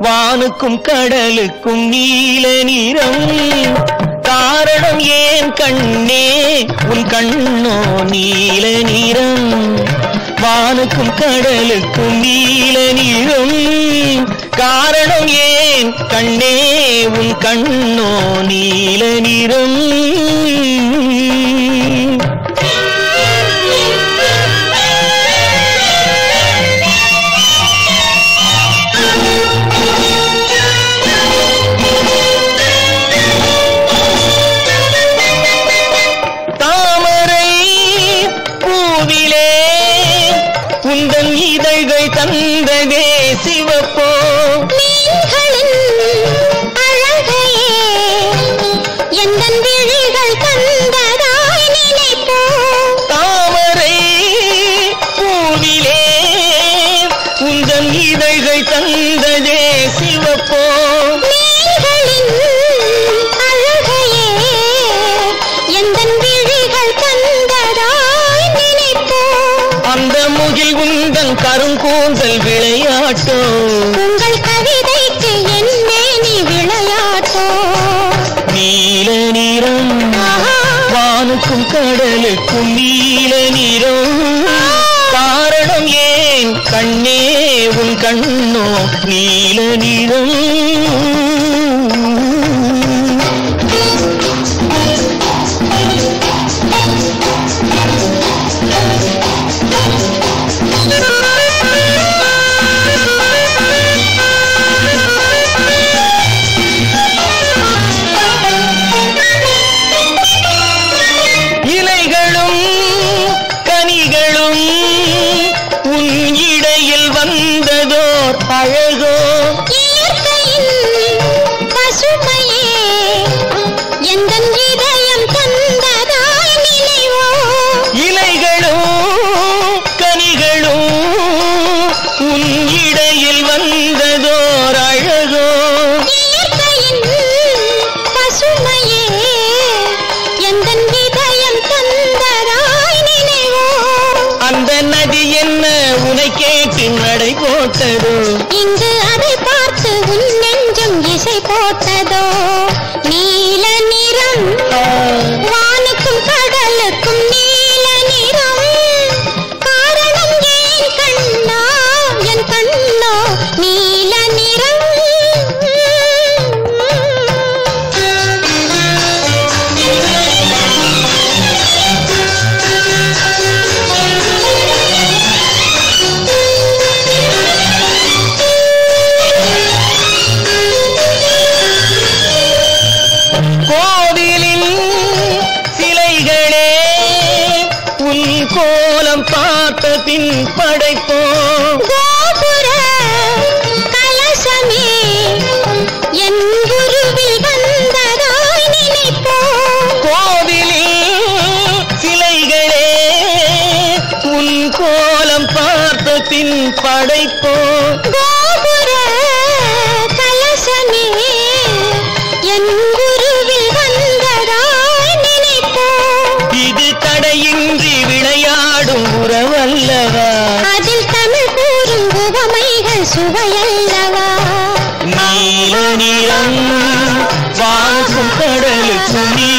வானுக்கும் கடலுக்கும் நீல நிறம் காரணம் ஏன் கண்ணே உன் கண்ணோ நீல நிறம் வானுக்கும் கடலுக்கும் நீல நிறம் காரணம் ஏன் கண்ணே உன் கண்ணோ நீல நிறம் தாமரை பூவிலே உந்தன் இதழ்கள் தந்ததே சிவப்போ மீன்களின் அழகையே எந்தன் விழிகள் தந்ததாய் நினைப்போ தாமரை பூவிலே உந்தன் இதழ்கள் தந்ததே சிவப்போ மீன்களின் அழகையே எந்தன் விழிகள் தந்ததாய் நினைப்போ அந்த முகில் உந்தன் கருங்கூந்தல் விளையாட்டோ உங்கள் கவிதைக்கு என்னே நீ விளையாட்டோ நீல நிறம் ஆஹா. வானுக்கும் கடலுக்கும் நீல நிறம் காரணம் ஏன் கண்ணே உன் கண்ணோ நீல நிறம் இலைகளும் கனிகளும் உன் இடையில் வந்ததோர் அழகோ இயற்கையின் பசுமையே எந்தன் இதயம் தந்ததாய் நினைவோ இலைகளும் கனிகளும் உன் இடையில் வந்ததோர் அழகோ இயற்கையின் பசுமையே எந்தன் இதயம் தந்ததாய் நினைவோ அந்த நதி என்ன உனை கேட்டு நடை போட்டதோ இங்கு அதை பார்த்து உன் நெஞ்சம் இசை போட்டதோ நீல நிறம் வானுக்கும் கடலுக்கும் நீல நிறம் காரணம் ஏன் கண்ணா என் கண்ணோ நீல நிறம் கோவிலின் சிலைகளே உன் கோலம் பார்த்த பின் படைப்போம் கோபுர கலசமே என் குருவில் வந்ததாய் நினைப்போ கோவிலில் சிலைகளே உன் கோலம் பார்த்த பின் படைப்போ கோபுர கலசமே என் குருவில் வந்ததாய் நினைப்போ இது தடையின்றி விளையாடும் உறவல்லவா அதில் தமிழ் கூறும் உவமைகள் சுவையல்லவா நீல நிறம் வாசும் கடலுக்கும் நீ